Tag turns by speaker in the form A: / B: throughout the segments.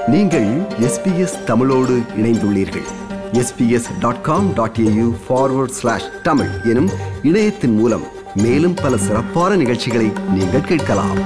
A: நீங்கள் எஸ்பிஎஸ் தமிழோடு இணைந்துள்ளீர்கள் SBS dot com dot AU forward slash Tamil எனும் இணையத்தின் மூலம் மேலும் பல சிறப்பான நிகழ்ச்சிகளை நீங்கள் கேட்கலாம்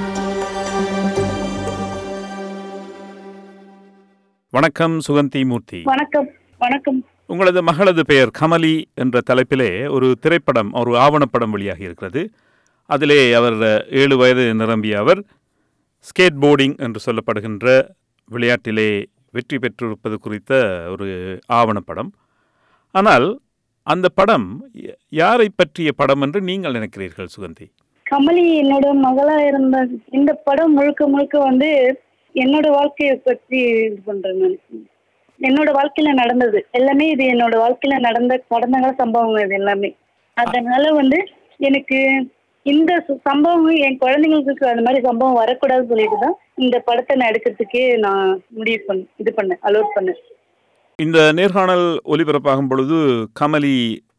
B: வணக்கம் சுகந்தி மூர்த்தி
C: வணக்கம் வணக்கம்
B: உங்களது மகளது பெயர் கமலி என்ற தலைப்பிலே ஒரு திரைப்படம் ஒரு ஆவணப்படம் வெளியாகி இருக்கிறது அதிலே அவர் ஏழு வயது நிரம்பிய அவர் ஸ்கேட் போர்டிங் என்று சொல்லப்படுகின்ற விளையாட்டிலே வெற்றி பெற்றிருப்பது குறித்த ஒரு ஆவணப்படம் ஆனால் அந்த படம் ய- யாரை பற்றிய படம் என்று நீங்கள் நினைக்கிறீர்கள் சுகந்தி
C: கமலி என்னோட மகளா இருந்த இந்த படம் முழுக்க முழுக்க வந்து என்னோட வாழ்க்கையை பற்றி இது பண்றேன் நான் என்னோட வாழ்க்கையில நடந்தது எல்லாமே இது என்னோட வாழ்க்கையில நடந்த கடந்த கால சம்பவங்கள் இது எல்லாமே அதனால வந்து எனக்கு இந்த சு- சம்பவம் என் குழந்தைங்களுக்கு அந்த மாதிரி சம்பவம் வரக்கூடாதுன்னு சொல்லிட்டு தான் இந்த படத்தை நான் எடுக்கிறதுக்கே நான் முடிவு பண்ண இது பண்ணேன் அலோட் பண்ணேன்
B: இந்த நேர்காணல் ஒலிபரப்பாகும் பொழுது கமலி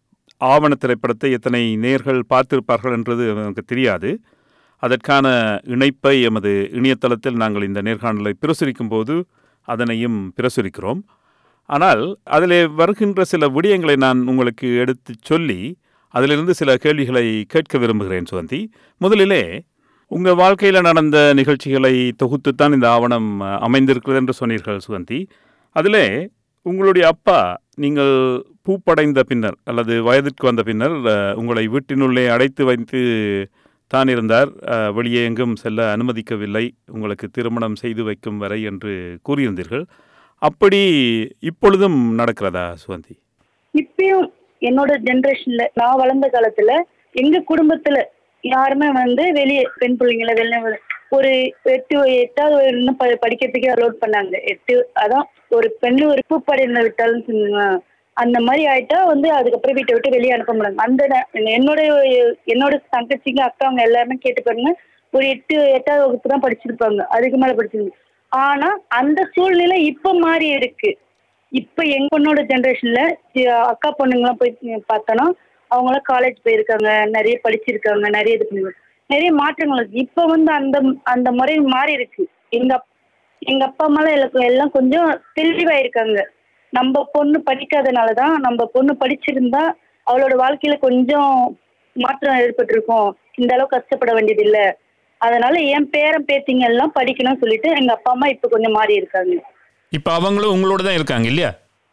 B: ஆவண திரைப்படத்தை எத்தனை நேர்கள் பார்த்திருப்பார்கள் என்றது எனக்கு தெரியாது அதற்கான இணைப்பை எமது இணையதளத்தில் நாங்கள் இந்த நேர்காணலை பிரசுரிக்கும் போது அதனையும் பிரசுரிக்கிறோம் ஆனால் அதிலே வருகின்ற சில விடயங்களை நான் உங்களுக்கு எடுத்துச் சொல்லி அதிலிருந்து சில கேள்விகளை கேட்க விரும்புகிறேன் சுகந்தி முதலிலே உங்கள் வாழ்க்கையில் நடந்த நிகழ்ச்சிகளை தொகுத்துத்தான் இந்த ஆவணம் அஹ், அமைந்திருக்கிறது என்று சொன்னீர்கள் சுகந்தி அதிலே உங்களுடைய அப்பா நீங்கள் பூப்படைந்த பின்னர் அல்லது வயதிற்கு வந்த பின்னர் அஹ், உங்களை வீட்டினுள்ளே அடைத்து வைத்து தான் இருந்தார் அஹ், வெளியே எங்கும் செல்ல அனுமதிக்கவில்லை உங்களுக்கு திருமணம் செய்து வைக்கும் வரை என்று கூறியிருந்தீர்கள் அப்படி இப்பொழுதும் நடக்கிறதா சுகந்ி
C: இப்பயும் என்னோட ஜெனரேஷன்ல நான் வளர்ந்த காலத்துல எங்க குடும்பத்துல யாருமே வந்து வெளியே பெண் பிள்ளைங்கள வெளியே ஒரு எட்டு எட்டாவது வயதுல ப படிக்கிறதுக்கே அலோட் பண்ணாங்க எட்டு அதான் ஒரு பெண்ணு ஒரு பூப்படைந்த விட்டாலும் சொன்னாங்க. அந்த மாதிரி ஆயிட்டா வந்து அதுக்கப்புறம் வீட்டை விட்டு வெளியே அனுப்ப முடியாது அந்த நே- என்னோட என்னோட தங்கச்சிங்க அக்காங்க எல்லாருமே கேட்டு பாருங்க ஒரு எட்டு எட்டாவது வகுப்பு தான் படிச்சிருப்பாங்க அதுக்கு மேல படிச்சிருங்க ஆனா அந்த சூழ்நிலை இப்ப மாறி இருக்கு இப்ப எங்க பொண்ணோட ஜென்ரேஷன்ல அக்கா பொண்ணுங்கலாம் போய் பார்த்தோன்னா அவங்களாம் காலேஜ் போயிருக்காங்க நிறைய படிச்சிருக்காங்க நிறைய இது பண்ணி நிறைய மாற்றங்கள் இருக்கு இப்ப வந்து அந்த அந்த முறை மாறி இருக்கு எங்க அப்- எங்க அப்பா அம்மாலாம் எல்லாம் எல்லாம் கொஞ்சம் தெளிவாயிருக்காங்க நம்ம பொண்ணு படிக்காதனால தான் நம்ம பொண்ணு படிச்சிருந்தா அவளோட வாழ்க்கையில கொஞ்சம் மாற்றம் ஏற்பட்டிருக்கும் இந்த அளவுக்கு கஷ்டப்பட வேண்டியது இல்ல அதனால என் பேரன் பேத்திங்க எல்லாம் படிக்கணும்னு சொல்லிட்டு எங்க அப்பா அம்மா இப்ப கொஞ்சம் மாறி இருக்காங்க
B: இப்போ அவங்களும் உங்களோட தான் இருக்காங்க இல்லையா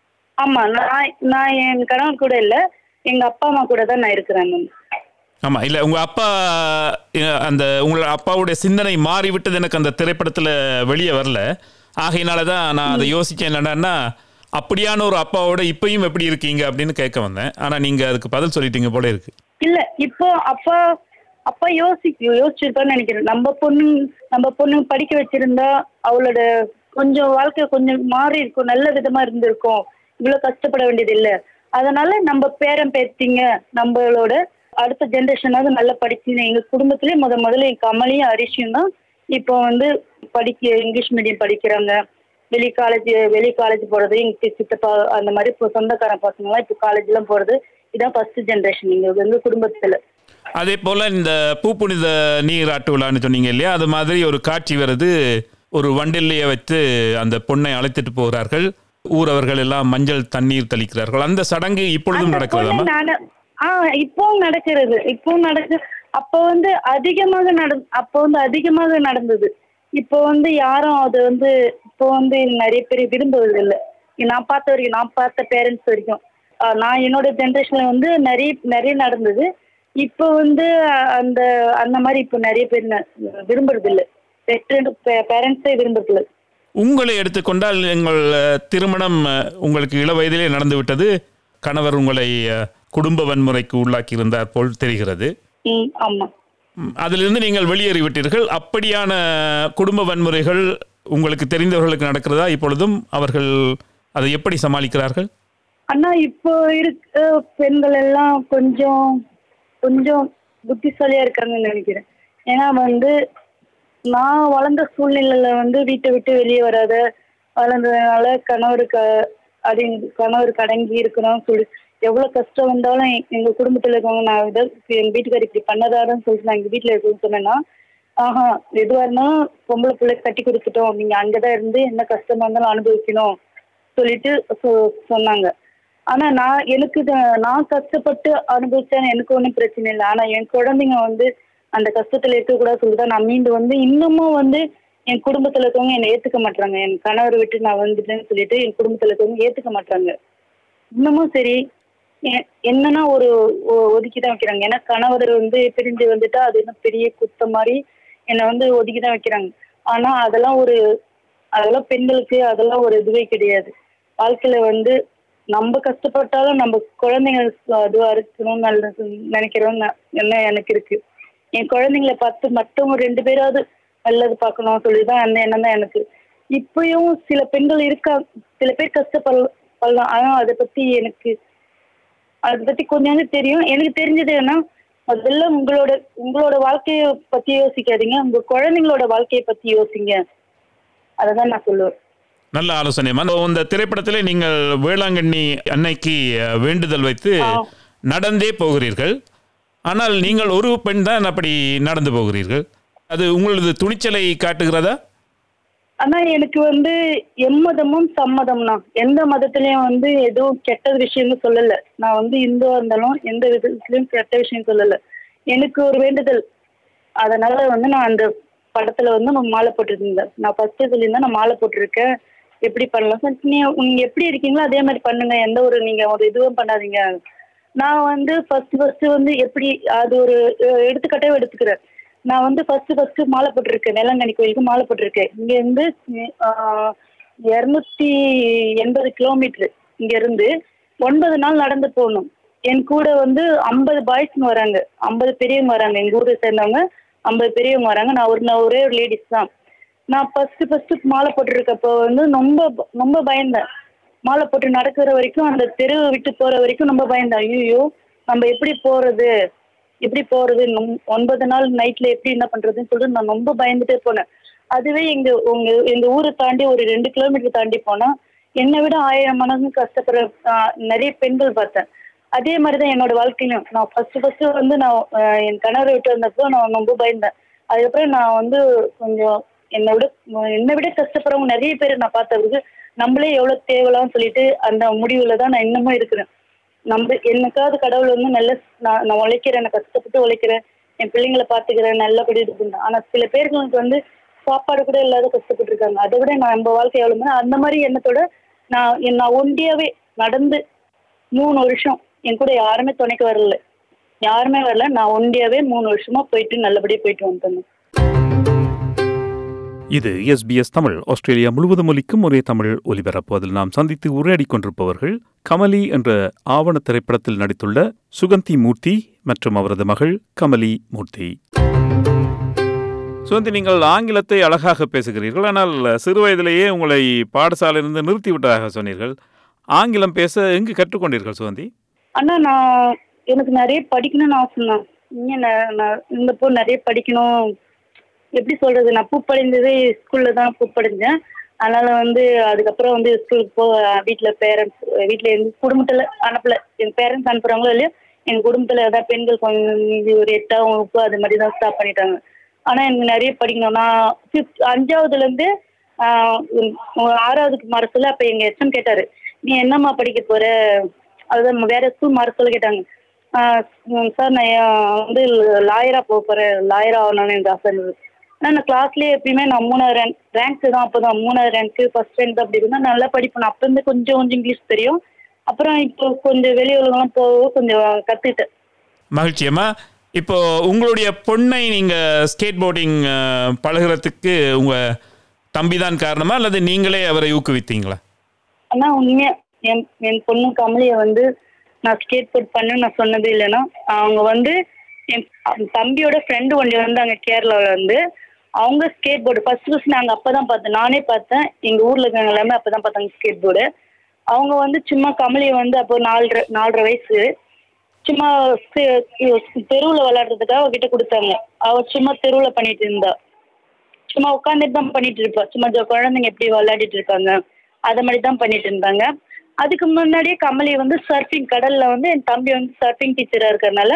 C: ஆமா நான் நான் என் கணவன் கூட இல்ல எங்க அப்பா அம்மா கூட தான் நான் இருக்கிறேன் மேம்
D: ஆமாம் இல்லை உங்கள் அப்பா அஹ், அந்த உங்களோட அப்பாவுடைய சிந்தனை மாறிவிட்டது எனக்கு அந்த திரைப்படத்தில் வெளியே வரல ஆகையினால தான் நான் அதை யோசிச்சேன் என்னடான்னா அப்படியான ஒரு அப்பாவோட இப்பயும் எப்படி இருக்கீங்க அப்படின்னு கேட்க வந்தேன் ஆனால் நீங்கள் அதுக்கு பதில் சொல்லிட்டீங்க போல இருக்கு
C: இல்ல இப்போ அப்பா அப்பா யோசிக்க யோசிச்சிருப்பான்னு நினைக்கிறேன் நம்ம பொண்ணு நம்ம பொண்ணு படிக்க வச்சிருந்தா அவளோட கொஞ்சம் வாழ்க்கை கொஞ்சம் மாறி இருக்கும் நல்ல விதமா இருந்திருக்கும் இவ்வளவு கஷ்டப்பட வேண்டியது இல்ல அதனால நம்ம பேரன் பேத்திங்க நம்மளோட அடுத்த ஜென்ரேஷனாவது நல்லா படிச்சு எங்க குடும்பத்திலே முத முதல்ல என் கமலியும் அரிஷியும் தான் இப்போ வந்து படிக்க இங்கிலீஷ் மீடியம் படிக்கிறாங்க வெளி காலேஜ் வெளி காலேஜ் போறது எங்க சித்தப்பா அந்த மாதிரி இப்போ சொந்தக்காரன் பசங்களாம் இப்போ காலேஜ்லாம் போறது இதான் ஃபர்ஸ்ட் ஜென்ரேஷன் இங்க எங்க குடும்பத்துல
D: அதே போல் இந்த பூப்புனித நீராட்டு விழான்னு சொன்னீங்க இல்லையா அது மாதிரி ஒரு காட்சி வருது ஒரு வண்டில்லையை வச்சு அந்த பொண்ணை அழைத்துட்டு போகிறார்கள் ஊரவர்கள் எல்லாம் மஞ்சள் தண்ணீர் தெளிக்கிறார்கள் அந்த சடங்கு இப்பொழுதும்
C: அந்த
D: நடக்கிறதாமா
C: பொண்ணு நட- ஆ இப்பவும் நடக்கிறது இப்பவும் நடக்கு அப்போ வந்து அதிகமாக நட அப்போ வந்து அதிகமாக நடந்தது இப்போ வந்து யாரும் அது வந்து இப்போ வந்து நிறைய பேர் விரும்புவது இல்லை நான் பார்த்த வரைக்கும் நான் பார்த்த பேரண்ட்ஸ் வரைக்கும் ஆ, நான் என்னோட ஜென்ரேஷன்ல வந்து நிறைய நிறைய நடந்தது இப்போ வந்து அ- அந்த அந்த மாதிரி இப்போ நிறைய பேர் ந- விரும்புறது இல்லை பேரண்ட்ஸே விரும்புறது இல்லை
D: உங்களை எடுத்துக்கொண்டால் எங்கள் அஹ், திருமணம் அஹ், உங்களுக்கு இள வயதிலே நடந்து விட்டது கணவர் உங்களை அஹ், குடும்ப வன்முறைக்கு உள்ளாக்கி இருந்தார் போல் தெரிகிறது
C: ம் ஆமாம்
D: ம், அதிலிருந்து நீங்கள் வெளியேறிவிட்டீர்கள் அப்படியான குடும்ப வன்முறைகள் உங்களுக்கு தெரிந்தவர்களுக்கு நடக்கிறதா இப்பொழுதும் அவர்கள் அதை எப்படி சமாளிக்கிறார்கள்
C: அண்ணா இப்போ இருக்க பெண்கள் எல்லாம் கொஞ்சம் கொஞ்சம் புத்திசாலியா இருக்காங்கன்னு நினைக்கிறேன் ஏன்னா வந்து நான் வளர்ந்த சூழ்நிலையில வந்து வீட்டை விட்டு வெளியே வராத வளர்ந்ததுனால கணவருக்கு அடி கணவருக்கு அடங்கி இருக்கணும்னு சொல்லி எவ்வளவு கஷ்டம் வந்தாலும் எ- எங்க குடும்பத்துல இருக்கவங்க நான் இதை எங்க வீட்டுக்காரர் இப்படி பண்ணதாருன்னு சொல்லிட்டு நான் எங்க வீட்டுல இருக்கணும்னு சொன்னேன்னா ஆஹா எதுவா இருந்தாலும் பொம்பளை பிள்ளை கட்டி கொடுத்துட்டோம் நீங்க அங்கதான் இருந்து என்ன கஷ்டமா இருந்தாலும் அனுபவிக்கணும் சொல்லிட்டு சொ- சொன்னாங்க ஆனா நான் எனக்கு இது- நான் கஷ்டப்பட்டு அனுபவிச்சேன் எனக்கு ஒன்றும் பிரச்சனை இல்லை ஆனா என் குழந்தைங்க வந்து அந்த கஷ்டத்துல இருக்கக்கூடாது சொல்லிதான் நான் மீண்டு வந்து இன்னமும் வந்து என் குடும்பத்துல இருக்கவங்க என்னை ஏத்துக்க மாட்டாங்க என் கணவர் விட்டு நான் வந்துட்டேன்னு சொல்லிட்டு என் குடும்பத்துல இருக்கவங்க ஏத்துக்க மாட்டாங்க இன்னமும் சரி எ- என்னன்னா ஒரு ஒதுக்கி தான் வைக்கிறாங்க ஏன்னா கணவர் வந்து பிரிஞ்சு வந்துட்டா அது என்ன பெரிய குத்தம் மாதிரி என்னை வந்து ஒதுக்கி தான் வைக்கிறாங்க ஆனா அதெல்லாம் ஒரு அதெல்லாம் பெண்களுக்கு அதெல்லாம் ஒரு இதுவே கிடையாது வாழ்க்கையில வந்து நம்ம கஷ்டப்பட்டாலும் நம்ம குழந்தைங்க அதுவா இருக்கணும்னு நல்லது நினைக்கிறோம் என்ன எனக்கு இருக்கு என் குழந்தைங்கள பார்த்து மற்றவங்க ரெண்டு பேராவது நல்லது பார்க்கணும் சொல்லிதான் அந்த எண்ணம் தான் எனக்கு இப்பயும் சில பெண்கள் இருக்கா சில பேர் கஷ்டப்படலாம் ஆனா அதை பத்தி எனக்கு அதை பத்தி கொஞ்சம் தெரியும் எனக்கு தெரிஞ்சது என்ன முதல்ல உங்களோட உங்களோட வாழ்க்கைய பத்தி யோசிக்காதீங்க உங்க குழந்தைங்களோட வாழ்க்கைய பத்தி யோசிங்க அததான் நான் சொல்லுவேன்
D: நல்ல ஆலோசனைமா இந்த திரைப்படத்திலே நீங்கள் வேளாங்கண்ணி அன்னைக்கு அஹ், வேண்டுதல் வைத்து
C: ஆ.
D: நடந்தே போகிறீர்கள் ஆனால் நீங்கள் ஒரு பெண் தான் அப்படி நடந்து போகிறீர்கள் அது உங்களது துணிச்சலை காட்டுகிறதா
C: ஆனா எனக்கு வந்து எம்மதமும் சம்மதம்னா எந்த மதத்திலயும் வந்து எதுவும் கெட்ட விஷயம்னு சொல்லல நான் வந்து இந்துவா இருந்தாலும் எந்த விதத்திலயும் கெட்ட விஷயம் சொல்லல எனக்கு ஒரு வேண்டுதல் அதனால வந்து நான் அந்த படத்துல வந்து நான் மாலை போட்டிருந்தேன் நான் ஃபர்ஸ்ட் சொல்லியிருந்தேன் நான் மாலை போட்டிருக்கேன் எப்படி பண்ணலாம் சார் நீ நீங்க எப்படி இருக்கீங்களோ அதே மாதிரி பண்ணுங்க எந்த ஒரு நீங்க ஒரு இதுவும் பண்ணாதீங்க நான் வந்து ஃபர்ஸ்ட் ஃபர்ஸ்ட் வந்து எப்படி அது ஒரு அஹ், எடுத்துக்காட்டாவே எடுத்துக்கிறேன் நான் வந்து ஃபர்ஸ்ட் ஃபர்ஸ்ட் மாலை போட்டிருக்கேன் வேளாங்கண்ணி கோயிலுக்கு மாலை போட்டிருக்கேன் இங்க இருந்து இரநூத்தி எண்பது கிலோமீட்டர் இங்க இருந்து ஒன்பது நாள் நடந்து போகணும் என் கூட வந்து ஐம்பது பாய்ஸ்ங்க வராங்க ஐம்பது பெரியவங்க வராங்க எங்க ஊரை சேர்ந்தவங்க ஐம்பது பெரியவங்க வராங்க நான் ஒரு நான் ஒரே ஒரு லேடிஸ் தான் நான் ஃபர்ஸ்ட் ஃபர்ஸ்ட் மாலை போட்டிருக்கப்போ வந்து ரொம்ப ப- ரொம்ப பயந்தேன் மாலை போட்டு நடக்கிற வரைக்கும் அந்த தெருவை விட்டு போற வரைக்கும் ரொம்ப பயந்தேன் ஐயோ நம்ம எப்படி போறது எப்படி போறது நொம்- ஒன்பது நாள் நைட்ல எப்படி என்ன பண்றதுன்னு சொல்லிட்டு நான் ரொம்ப பயந்துட்டே போனேன் அதுவே எங்க உங்க எங்க ஊரை தாண்டி ஒரு ரெண்டு கிலோமீட்டர் தாண்டி போனா என்னை விட ஆயிரம் மடங்கு கஷ்டப்படுற ஆஹ், நிறைய பெண்கள் பார்த்தேன் அதே மாதிரி தான் என்னோட வாழ்க்கையிலும் நான் ஃபர்ஸ்ட் ஃபர்ஸ்ட் வந்து நான் ஆஹ், என் கணவரை விட்டு வந்தப்போ நான் ரொம்ப பயந்தேன் அதுக்கப்புறம் நான் வந்து கொஞ்சம் என்னை விட என்னை விட கஷ்டப்படுறவங்க நிறைய பேர் நான் பார்த்ததுக்கு நம்மளே எவ்வளவு தேவலாம்னு சொல்லிட்டு அந்த முடிவுல தான் நான் இன்னமும் இருக்கிறேன் நம்ம என்னைக்காவது கடவுள் வந்து நல்ல நான் நான் உழைக்கிறேன் நான் கஷ்டப்பட்டு உழைக்கிறேன் என் பிள்ளைங்களை பார்த்துக்கிறேன் நல்லபடி இது பண்றேன் ஆனா சில பேர்களுக்கு வந்து சாப்பாடு கூட இல்லாத கஷ்டப்பட்டு இருக்காங்க அதை விட நான் நம்ம வாழ்க்கை எவ்வளவு அந்த மாதிரி எண்ணத்தோட நான் என் நான் ஒண்டியாவே நடந்து மூணு வருஷம் என் கூட யாருமே துணைக்கு வரல யாருமே வரல நான் ஒண்டியாவே மூணு வருஷமா போயிட்டு நல்லபடியா போயிட்டு வந்துட்டேன்
B: இது எஸ்பிஎஸ் தமிழ் ஆஸ்திரேலியா முழுவதும் ஒலிக்கும் ஒரே தமிழ் ஒலிபரப்பு அதில் நாம் சந்தித்து உரையாடிக் கொண்டிருப்பவர்கள் கமலி என்ற ஆவண திரைப்படத்தில் நடித்துள்ள சுகந்தி மூர்த்தி மற்றும் அவரது மகள் கமலி மூர்த்தி சுகந்தி நீங்கள் ஆங்கிலத்தை அழகாக பேசுகிறீர்கள் ஆனால் சிறு வயதிலேயே உங்களை பாடசாலையிலிருந்து நிறுத்தி விட்டதாக சொன்னீர்கள் ஆங்கிலம் பேச எங்கு கற்றுக்கொண்டீர்கள் சுகந்தி
C: அண்ணா நான் எனக்கு நிறைய படிக்கணும்னு ஆசைண்ணா இங்கே நான் நான் இருந்தப்போ நிறைய படிக்கணும் எப்படி சொல்றது நான் பூப்படைந்ததே ஸ்கூல்ல தான் பூப்படைஞ்சேன் அதனால வந்து அதுக்கப்புறம் வந்து ஸ்கூலுக்கு போ வீட்டில் பேரண்ட்ஸ் வீட்டில் இருந்து குடும்பத்தில் அனுப்பல என் பேரண்ட்ஸ் அனுப்புறாங்களோ இல்லையோ எங்கள் குடும்பத்தில் ஏதாவது பெண்கள் கொஞ்சம் மீதி ஒரு எட்டாம் வகுப்பு அது மாதிரி தான் ஸ்டாப் பண்ணிட்டாங்க ஆனால் எனக்கு நிறைய படிக்கணும் நான் ஃபிஃப்த் அஞ்சாவதுலேருந்து ஆறாவதுக்கு மாற சொல்ல அப்போ எங்கள் எச்எம் கேட்டார் நீ என்னம்மா படிக்க போற அதுதான் வேற ஸ்கூல் மாற சொல்ல கேட்டாங்க சார் நான் ஏன் வந்து லாயராக போக போகிறேன் லாயர் ஆகணும்னு எனக்கு ஆசை இருந்தது ஆனால் நான் கிளாஸ்லேயே எப்பயுமே நான் மூணாவது ரேங்க் ரேங்க் தான் அப்போ தான் மூணாவது ரேங்க்கு ஃபர்ஸ்ட் ரேங்க் அப்படி இருந்தால் நல்லா படிப்பேன் அப்போ இருந்து கொஞ்சம் கொஞ்சம் இங்கிலீஷ் தெரியும் அப்புறம் இப்போ கொஞ்சம் வெளி உலகம்லாம் போக கொஞ்சம் கற்றுக்கிட்டேன்
D: மகிழ்ச்சியம்மா இப்போ உங்களுடைய பொண்ணை நீங்க ஸ்கேட் போர்டிங் பழகுறதுக்கு உங்க தம்பி தான் காரணமா அல்லது நீங்களே அவரை ஊக்குவித்தீங்களா
C: ஆனா உண்மையா என் என் பொண்ணு கமலியை வந்து நான் ஸ்கேட் போர்ட் பண்ண நான் சொன்னது இல்லைன்னா அவங்க வந்து என் அவன் தம்பியோட ஃப்ரெண்டு ஒண்டி வந்தாங்க கேரளாவில் வந்து அவங்க ஸ்கேட் போர்டு ஃபர்ஸ்ட் ஃபர்ஸ்ட் நாங்கள் அப்போ தான் பார்த்தேன் நானே பார்த்தேன் எங்கள் ஊரில் இருக்கிறவங்க எல்லாமே அப்போ தான் பார்த்தாங்க ஸ்கேட் போர்டு அவங்க வந்து சும்மா கமலியை வந்து அப்போ நாலரை நாலரை வயசு சும்மா தெருவில் விளையாடுறதுக்காக அவகிட்ட கொடுத்தாங்க அவ சும்மா தெருவில் பண்ணிட்டு இருந்தா சும்மா உட்காந்துட்டு தான் பண்ணிட்டு இருப்பா சும்மா ஜ- குழந்தைங்க எப்படி விளையாடிட்டு இருக்காங்க அதை மாதிரி தான் பண்ணிட்டு இருந்தாங்க அதுக்கு முன்னாடியே கமலி வந்து சர்ஃபிங் கடல்ல வந்து என் தம்பி வந்து சர்ஃபிங் டீச்சரா இருக்கறனால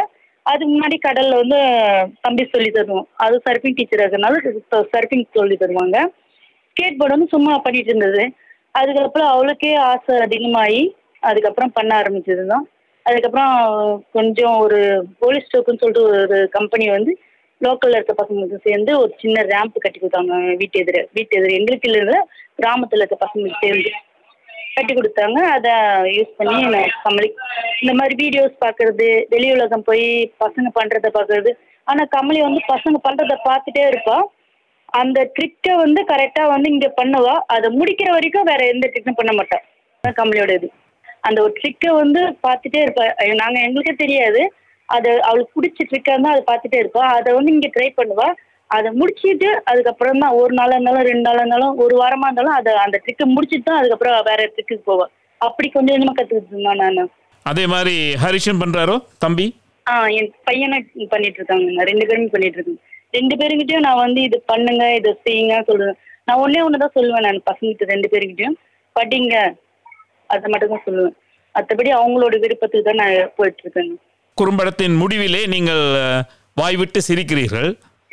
C: அதுக்கு முன்னாடி கடல்ல வந்து தம்பி சொல்லி தருவோம் அது சர்ஃபிங் டீச்சர் இருக்கிறதுனால சர்ஃபிங் சொல்லி தருவாங்க ஸ்கேட் போர்டு வந்து சும்மா பண்ணிட்டு இருந்தது அதுக்கப்புறம் அவளுக்கே ஆசை அதிகமாகி அதுக்கப்புறம் பண்ண ஆரம்பிச்சது தான் அதுக்கப்புறம் கொஞ்சம் ஒரு போலீஸ் ஸ்டோக்குன்னு சொல்லிட்டு ஒரு கம்பெனி வந்து லோக்கல்ல இருக்க பசங்களுக்கு சேர்ந்து ஒரு சின்ன ரேம்ப் கட்டி கொடுத்தாங்க வீட்டு எதிர வீட்டு எதிர எங்களுக்கு இல்லை கிராமத்துல இருக்க பசங்களுக்கு சேர்ந்து கட்டி கொடுத்தாங்க அதை யூஸ் பண்ணி நான் கமலி இந்த மாதிரி வீடியோஸ் பார்க்கறது வெளி உலகம் போய் பசங்க பண்றத பார்க்கறது ஆனால் கமலி வந்து பசங்க பண்றத பார்த்துட்டே இருப்பா அந்த ட்ரிக்கை வந்து கரெக்டாக வந்து இங்கே பண்ணுவா அதை முடிக்கிற வரைக்கும் வேற எந்த ட்ரிக்கும் பண்ண மாட்டா அதான் கமலியோட இது அந்த ஒரு ட்ரிக்கை வந்து பார்த்துட்டே இருப்பா அஹ் நாங்க எங்களுக்கே தெரியாது அது அவளுக்கு பிடிச்ச ட்ரிக்காக இருந்தால் அதை பார்த்துட்டே இருப்பா அதை வந்து இங்கே ட்ரை பண்ணுவா அதை முடிச்சிட்டு அதுக்கப்புறம் தான் ஒரு நாளாக இருந்தாலும் ரெண்டு நாளாக இருந்தாலும் ஒரு வாரமாக இருந்தாலும் அதை அந்த ட்ரிக்கை முடிச்சிட்டு தான் அதுக்கப்புறம் வேற ட்ரிக்குக்கு போவா அப்படி கொஞ்சம் கொஞ்சமாக கற்றுக்கிட்டு இருந்தேன் நான்
D: அதே மாதிரி ஹரிஷன் பண்றாரோ தம்பி
C: ஆ என் பையனை பண்ணிட்டு இருக்காங்க ரெண்டு பேருமே பண்ணிட்டு இருக்காங்க ரெண்டு பேருக்கிட்டையும் நான் வந்து இது பண்ணுங்க இதை செய்யுங்க சொல்லுவேன் நான் ஒண்ணே ஒன்று தான் சொல்லுவேன் நான் பசங்கிட்ட ரெண்டு பேருக்கிட்டையும் படிங்க அதை மட்டும் தான் சொல்லுவேன் மற்றபடி அவங்களோட விருப்பத்துக்கு தான் நான் போயிட்டு இருக்கேங்க
D: குறும்படத்தின் முடிவிலே நீங்கள் அஹ், வாய்விட்டு சிரிக்கிறீர்கள்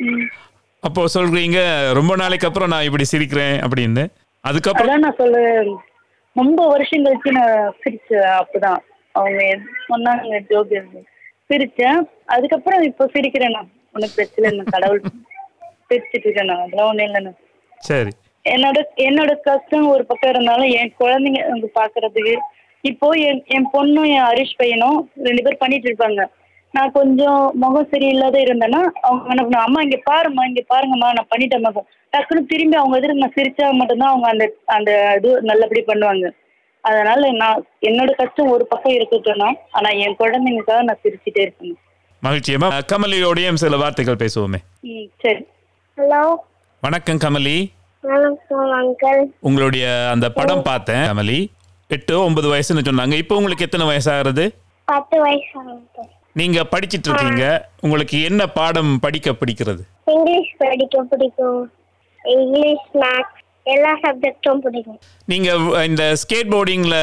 D: அப்போ சொல்றீங்க ரொம்ப நாளைக்கு அப்புறம் நான் இப்படி சிரிக்கிறேன் அப்படின்னு அதுக்கப்புறம்
C: அதான் நான் சொல்லுவேன் ரொம்ப வருஷம் கழிச்சு நான் சிரிச்சேன் அப்பதான் அவங்க சொன்னாங்க ஜோக் சிரிச்சேன் அதுக்கப்புறம் இப்போ சிரிக்கிறேன் நான் ஒன்றும் பிரச்சனை இல்லை கடவுள் சிரிச்சிட்டு இருக்கேன் நான் அதெல்லாம் ஒன்றும் இல்லைண்ணா
D: சரி
C: என்னோட என்னோட கஷ்டம் ஒரு பக்கம் இருந்தாலும் என் குழந்தைங்க வந்து பாக்குறதுக்கு இப்போ என் என் பொண்ணும் என் ஹரிஷ் பையனும் ரெண்டு பேரும் பண்ணிட்டு இருப்பாங்க நான் கொஞ்சம் முகம் சரியில்லாத இருந்தேன்னா அவங்க என்ன பண்ணுவாங்க, அம்மா இங்க பாரும்மா இங்க பாருங்கம்மா நான் பண்ணிட்டேன் மகன் டக்குன்னு திரும்பி அவங்க எதிர்க்க நான் சிரிச்சா மட்டும்தான் அவங்க அந்த அந்த இது நல்லபடி பண்ணுவாங்க அதனால நான் என்னோட கஷ்டம் ஒரு பக்கம் இருக்கட்டும்னா ஆனா என் குழந்தைங்களுக்காக நான் சிரிச்சிட்டே இருக்கணும்
D: மகிழ்ச்சியமா கமலியோடையும் சில வார்த்தைகள் பேசுவோமே
C: ம் சரி
E: ஹலோ
D: வணக்கம் கமலி
E: வணக்கம் அங்கிள்
D: உங்களுடைய அந்த படம் பார்த்தேன் கமலி எட்டு ஒன்பது வயசுன்னு சொன்னாங்க இப்போ உங்களுக்கு எத்தனை வயசாகிறது
E: பத்து வயசு அங்கிள்
D: நீங்க படிச்சிட்டு இருக்கீங்க உங்களுக்கு என்ன பாடம் படிக்க பிடிக்கிறது
E: இங்கிலீஷ் படிக்க பிடிக்கும் இங்கிலீஷ் மேக்ஸ் எல்லா சப்ஜெக்டும் பிடிக்கும்
D: நீங்க வ- இந்த ஸ்கேட் போர்டிங்ல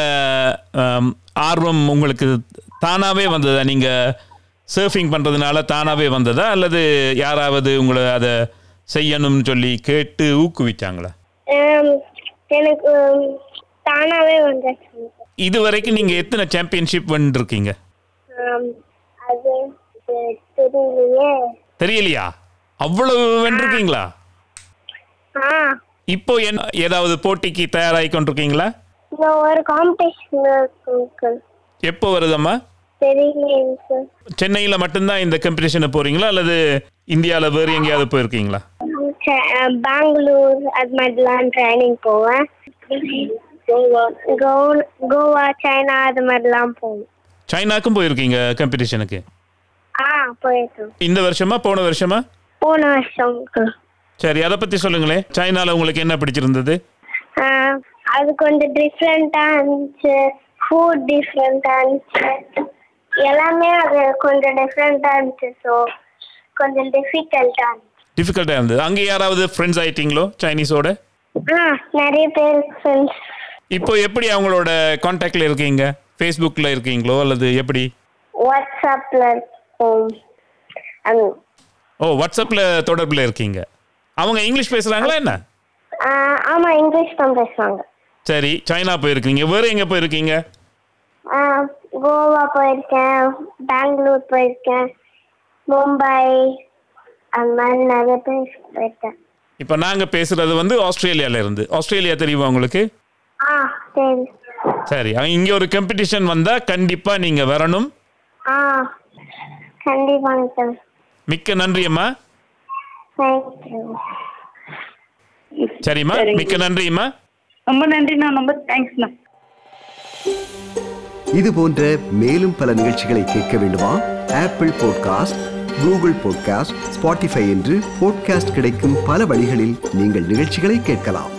D: ஆர்வம் உங்களுக்கு தானாவே வந்ததா நீங்க சர்ஃபிங் பண்றதுனால தானாவே வந்ததா அல்லது யாராவது உங்களை அதை செய்யணும்னு சொல்லி கேட்டு ஊக்குவிச்சாங்களா
E: ஆம், எனக்கு உம், தானாவே வந்துச்சு
D: இது வரைக்கும் நீங்க எத்தனை சாம்பியன்ஷிப் வந்துருக்கீங்க
E: ஆம், அது தெ- தெரியலையே
D: தெரியலையா அவ்வளவு வென்றிருக்கீங்களா
E: ஆ
D: இப்போ என்ன ஏதாவது போட்டிக்கு தயாராகி கொண்டிருக்கீங்களா
E: இந்த ஒரு காம்படிஷன் இருக்கு அங்கிள்
D: எப்போ வருதம்மா
E: தெரியலையே அங்கிள்
D: சென்னையில மட்டும்தான் இந்த காம்படிஷனை போறீங்களா அல்லது இந்தியாவில் வேறு எங்கேயாவது போயிருக்கீங்களா
E: ச- அஹ், பெங்களூர் அது மாதிரிலாம் ட்ரைனிங் போவேன் கோவா கோவா சைனா அது மாதிரிலாம் போவேன்
D: சைனாக்கும் போயிருக்கீங்க காம்படிஷனுக்கு
E: ஆ போயிருக்கோம்
D: இந்த வருஷமா போன வருஷமா
E: போன வருஷம் uncle.
D: சரி அதை பத்தி சொல்லுங்களேன் சைனால உங்களுக்கு என்ன பிடிச்சிருந்தது
E: ஆ, அது கொஞ்சம் டிஃப்ரெண்ட்டாக இருந்துச்சு ஃபுட் டிஃப்ரெண்ட்டாக இருந்துச்சு எல்லாமே அது கொஞ்சம் டிஃப்ரெண்ட்டாக இருந்துச்சு ஸோ கொஞ்சம் டிஃபிகல்ட்டாக இருந்துச்சு
D: டிஃபிகல்ட்டா இருந்தது அங்கே யாராவது ஃப்ரெண்ட்ஸ் ஆயிட்டீங்களோ சைனீஸோட
E: ஆ நிறைய பேர் ஃப்ரெண்ட்ஸ்
D: இப்போ எப்படி அவங்களோட காண்டாக்ட்ல இருக்கீங்க ஃபேஸ்புக்கில் இருக்கீங்களோ அல்லது எப்படி
E: வாட்ஸ்அப்பில் இருக்கும் அது
D: ஓ வாட்ஸ்அப்பில் தொடர்பில் இருக்கீங்க அவங்க இங்கிலீஷ் பேசுகிறாங்களா என்ன
E: ஆ, ஆமா இங்கிலீஷ் தான் பேசுவாங்க
D: சரி சைனா போயிருக்கீங்க வேறு எங்கே போயிருக்கீங்க
E: ஆ, கோவா போயிருக்கேன் பெங்களூர் போயிருக்கேன் மும்பை அந்த மாதிரி நிறைய பேர் போயிருக்கேன்
D: இப்போ நாங்கள் பேசுகிறது வந்து ஆஸ்திரேலியால இருந்து ஆஸ்திரேலியா தெரியுமா உங்களுக்கு
E: ஆ சரி
D: சரி இங்கே ஒரு காம்படிஷன் வந்தால் கண்டிப்பாக நீங்கள் வரணும்
E: ஆ கண்டிப்பாங்க சார்
D: மிக்க நன்றி அம்மா
E: தேங்க்யூ
D: சரிம்மா
C: சரிங்க.
D: மிக்க நன்றிம்மா
C: ரொம்ப நன்றிண்ணா ரொம்ப தேங்க்ஸ்ண்ணா
A: இது போன்ற மேலும் பல நிகழ்ச்சிகளை கேட்க வேண்டுமா Apple podcast Google podcast Spotify என்று பாட்காஸ்ட் கிடைக்கும் பல வழிகளில் நீங்கள் நிகழ்ச்சிகளை கேட்கலாம்